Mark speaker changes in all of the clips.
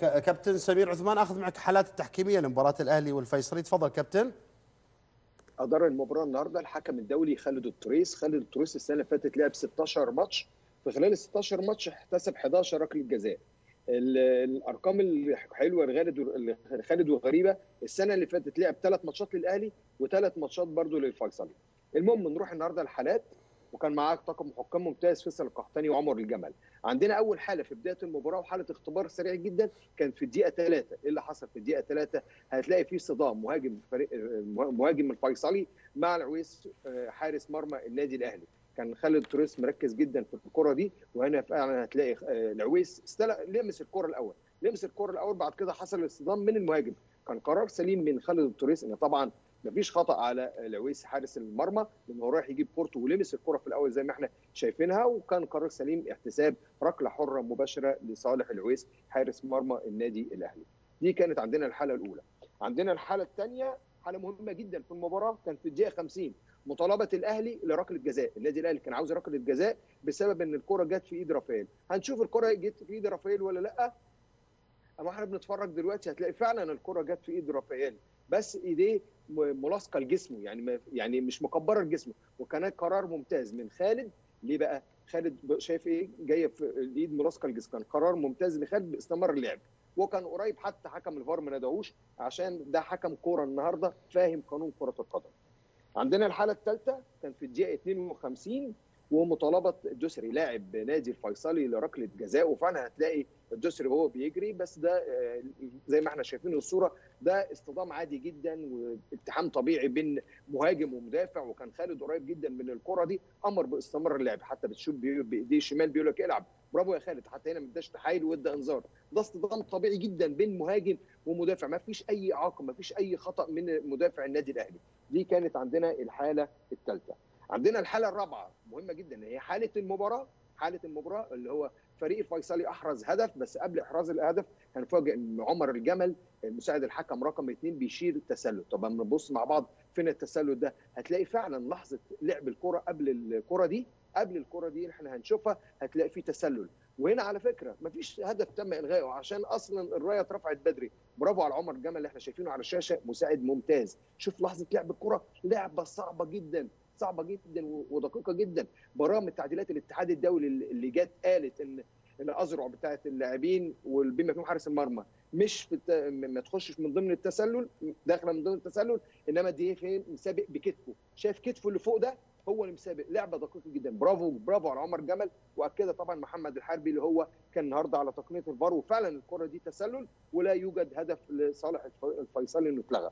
Speaker 1: كابتن سمير عثمان اخذ معك حالات التحكيميه لمباراه الاهلي والفيصلي تفضل كابتن
Speaker 2: ادار المباراه النهارده الحكم الدولي خالد التريس خالد التريس السنه اللي فاتت لعب 16 ماتش في خلال ال 16 ماتش احتسب 11 ركله جزاء الارقام الحلوه لخالد خالد وغريبه السنه اللي فاتت لعب ثلاث ماتشات للاهلي وثلاث ماتشات برضه للفيصلي المهم نروح النهارده الحالات وكان معاك طاقم حكام ممتاز فيصل القحطاني وعمر الجمل عندنا اول حاله في بدايه المباراه وحاله اختبار سريع جدا كان في الدقيقه 3 ايه اللي حصل في الدقيقه 3 هتلاقي في صدام مهاجم فريق مهاجم الفيصلي مع العويس حارس مرمى النادي الاهلي كان خالد توريس مركز جدا في الكره دي وهنا فعلا هتلاقي العويس استلق لمس الكره الاول لمس الكره الاول بعد كده حصل الاصطدام من المهاجم كان قرار سليم من خالد توريس ان طبعا مفيش خطا على العويس حارس المرمى لان هو رايح يجيب كورته ولمس الكره في الاول زي ما احنا شايفينها وكان قرار سليم احتساب ركله حره مباشره لصالح العويس حارس مرمى النادي الاهلي. دي كانت عندنا الحاله الاولى. عندنا الحاله الثانيه حاله مهمه جدا في المباراه كان في الدقيقه 50 مطالبه الاهلي لركله جزاء، النادي الاهلي كان عاوز ركله جزاء بسبب ان الكره جت في ايد رافائيل، هنشوف الكره جت في ايد رافائيل ولا لا؟ اما احنا بنتفرج دلوقتي هتلاقي فعلا الكره جت في ايد رافائيل بس ايديه ملاصقه لجسمه يعني يعني مش مكبره لجسمه وكان قرار ممتاز من خالد ليه بقى؟ خالد شايف ايه جايه في الايد ملاصقه للجسم كان قرار ممتاز لخالد باستمر اللعب وكان قريب حتى حكم الفار ما ناداهوش عشان ده حكم كوره النهارده فاهم قانون كره القدم. عندنا الحاله الثالثه كان في الدقيقه 52 ومطالبه الدوسري لاعب نادي الفيصلي لركله جزاء وفعلا هتلاقي الدوسري وهو بيجري بس ده زي ما احنا شايفين الصوره ده اصطدام عادي جدا والتحام طبيعي بين مهاجم ومدافع وكان خالد قريب جدا من الكره دي امر باستمرار اللعب حتى بتشوف بايديه الشمال بيقول لك العب برافو يا خالد حتى هنا ما اداش تحايل وادى انذار ده اصطدام طبيعي جدا بين مهاجم ومدافع ما فيش اي اعاقه ما فيش اي خطا من مدافع النادي الاهلي دي كانت عندنا الحاله الثالثه عندنا الحاله الرابعه مهمه جدا هي حاله المباراه حاله المباراه اللي هو فريق الفيصلي احرز هدف بس قبل احراز الهدف هنفاجئ ان عمر الجمل مساعد الحكم رقم اثنين بيشير التسلل طب اما نبص مع بعض فين التسلل ده هتلاقي فعلا لحظه لعب الكره قبل الكره دي قبل الكره دي احنا هنشوفها هتلاقي في تسلل وهنا على فكره مفيش هدف تم الغائه عشان اصلا الرايه اترفعت بدري برافو على عمر الجمل اللي احنا شايفينه على الشاشه مساعد ممتاز شوف لحظه لعب الكره لعبه صعبه جدا صعبه جدا ودقيقه جدا برامج تعديلات الاتحاد الدولي اللي جت قالت ان الاذرع بتاعت اللاعبين وبما فيهم حارس المرمى مش في الت... ما تخشش من ضمن التسلل داخله من ضمن التسلل انما دي فين مسابق بكتفه شايف كتفه اللي فوق ده هو اللي مسابق لعبه دقيقه جدا برافو برافو على عمر جمل واكدها طبعا محمد الحربي اللي هو كان النهارده على تقنيه الفار وفعلا الكره دي تسلل ولا يوجد هدف لصالح الفيصلي انه اتلغى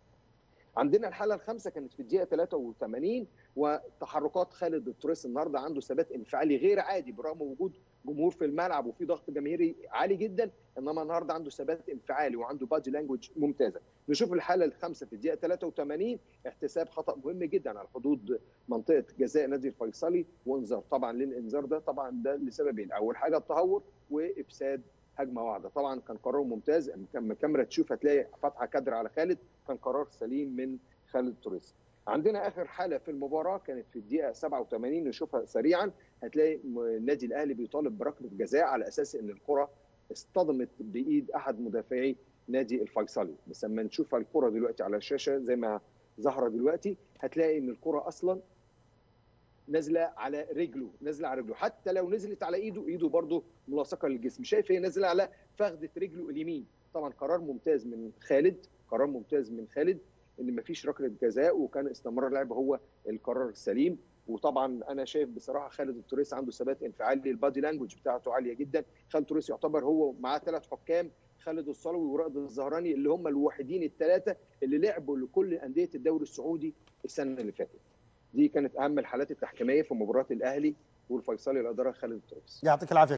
Speaker 2: عندنا الحاله الخامسه كانت في الدقيقه 83 وتحركات خالد التريس النهارده عنده ثبات انفعالي غير عادي برغم وجود جمهور في الملعب وفي ضغط جماهيري عالي جدا انما النهارده عنده ثبات انفعالي وعنده بادي لانجوج ممتازه نشوف الحاله الخامسه في الدقيقه 83 احتساب خطا مهم جدا على حدود منطقه جزاء نادي الفيصلي وانذار طبعا للانذار ده طبعا ده لسببين اول حاجه التهور وافساد هجمه واحده طبعا كان قرار ممتاز لما الكاميرا تشوف هتلاقي فاتحه كادر على خالد كان قرار سليم من خالد توريس عندنا اخر حاله في المباراه كانت في الدقيقه 87 نشوفها سريعا هتلاقي النادي الاهلي بيطالب بركله جزاء على اساس ان الكره اصطدمت بايد احد مدافعي نادي الفيصلي بس لما نشوف الكره دلوقتي على الشاشه زي ما ظاهره دلوقتي هتلاقي ان الكره اصلا نازله على رجله نازله على رجله حتى لو نزلت على ايده ايده برضه ملاصقه للجسم شايف هي نازله على فخده رجله اليمين طبعا قرار ممتاز من خالد قرار ممتاز من خالد ان مفيش ركله جزاء وكان استمرار اللعب هو القرار السليم وطبعا انا شايف بصراحه خالد التوريس عنده ثبات انفعالي البادي لانجوج بتاعته عاليه جدا خالد التوريس يعتبر هو معاه ثلاث حكام خالد الصلوي ورائد الزهراني اللي هم الوحيدين الثلاثه اللي لعبوا لكل انديه الدوري السعودي السنه اللي فاتت دي كانت اهم الحالات التحكيميه في مباراه الاهلي والفيصلي الاداره خالد التوريس
Speaker 1: يعطيك العافيه